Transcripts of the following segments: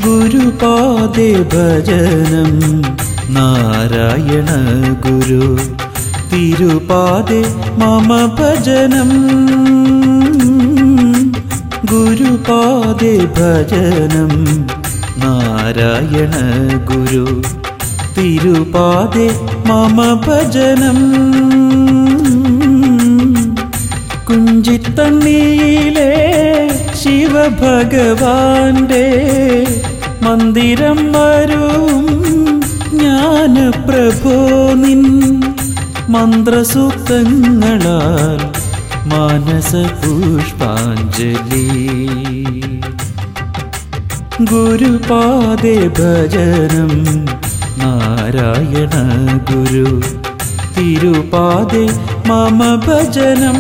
ഗുരുപാദേ ഭജനം നാരായണ ഗുരു തിരുപാദേ മമ ഭജനം ഗുരുപാദേ ഭജനം നാരായണ ഗുരു തിരുപാദേ മമ ഭജനം കുഞ്ചിത്തണ്ണിയിലെ ശിവഭഗവാന്റെ മന്ദിരം വരും ജ്ഞാനപ്രഭോ നിൻ മന്ത്രസൂക്തങ്ങളാൽ മാനസ പുഷ്പാഞ്ജലി ഗുരുപാദേ ഭജനം നാരായണ ഗുരു തിരുപാദേ മമ ഭജനം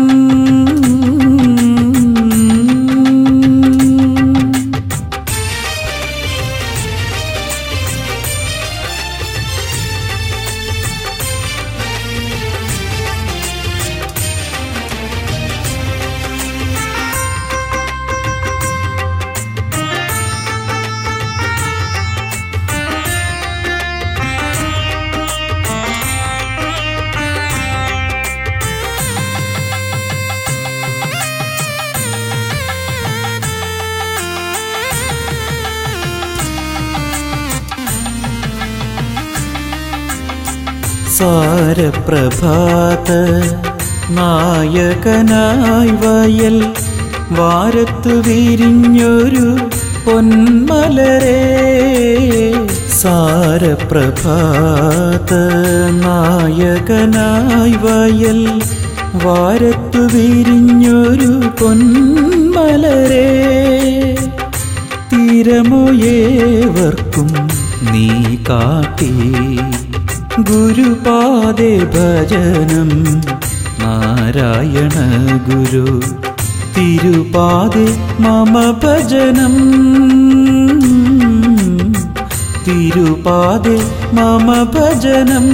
സാരപ്രഭാത നായകനായി വയൽ വാരത്തു വിരിഞ്ഞൊരു പൊന്മലരെ സാരപ്രഭാത നായകനായി വയൽ വാരത്തു വിരിഞ്ഞൊരു പൊന്മലരെ തീരമോയേവർക്കും നീ കാട്ടി ഗുരുപാദേ ഭജനം നാരായണ ഗുരു തിരുപാദേ മമ ഭജനം തിരുപാദേ മമ ഭജനം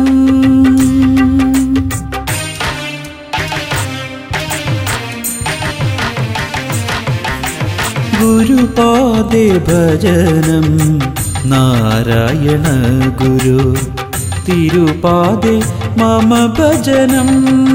ഗുരുപാദേ ഭജനം നാരായണ ഗുരു തിരുപാദേ മമ ഭജനം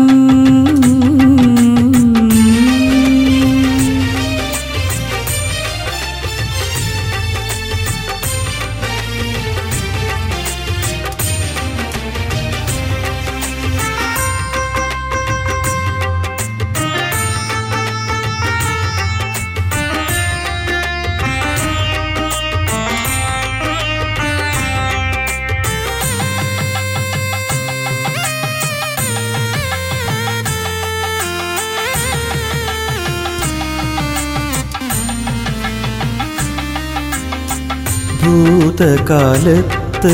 ഭൂതകാലത്ത്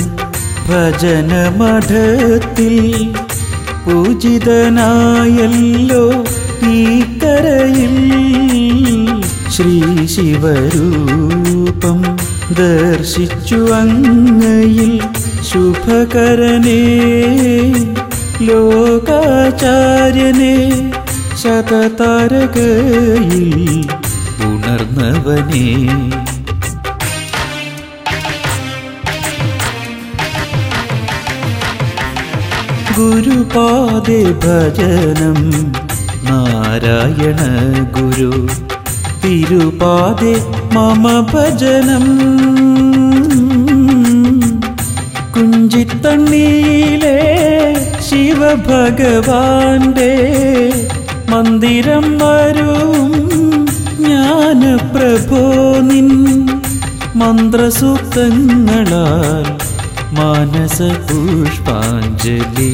ഭജനമഠത്തിൽ പൂജിതനായല്ലോ ഈ കരയിൽ ശ്രീ ശിവരൂപം ദർശിച്ചു അങ്ങയിൽ ശുഭകരനെ ലോകാചാര്യനെ ശതതാരകയിൽ ഉണർന്നവനെ ഗുരുപാദേ ഭജനം നാരായണ ഗുരു തിരുപാദേ മമ ഭജനം കുഞ്ചിത്തണ്ണിയിലെ ശിവഭഗവാന്റെ മന്ദിരം വരും ജ്ഞാനപ്രഭോ നിൻ മന്ത്രസൂക്തങ്ങളാൽ മാനസ പുഷ്പാഞ്ജലി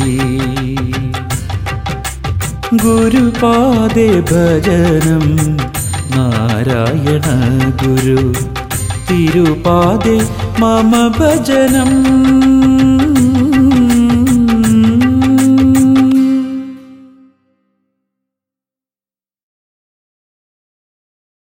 ഗുരുപാദേ ഭജനം നാരായണ ഗുരു തിരുപാദേ മമ ഭജനം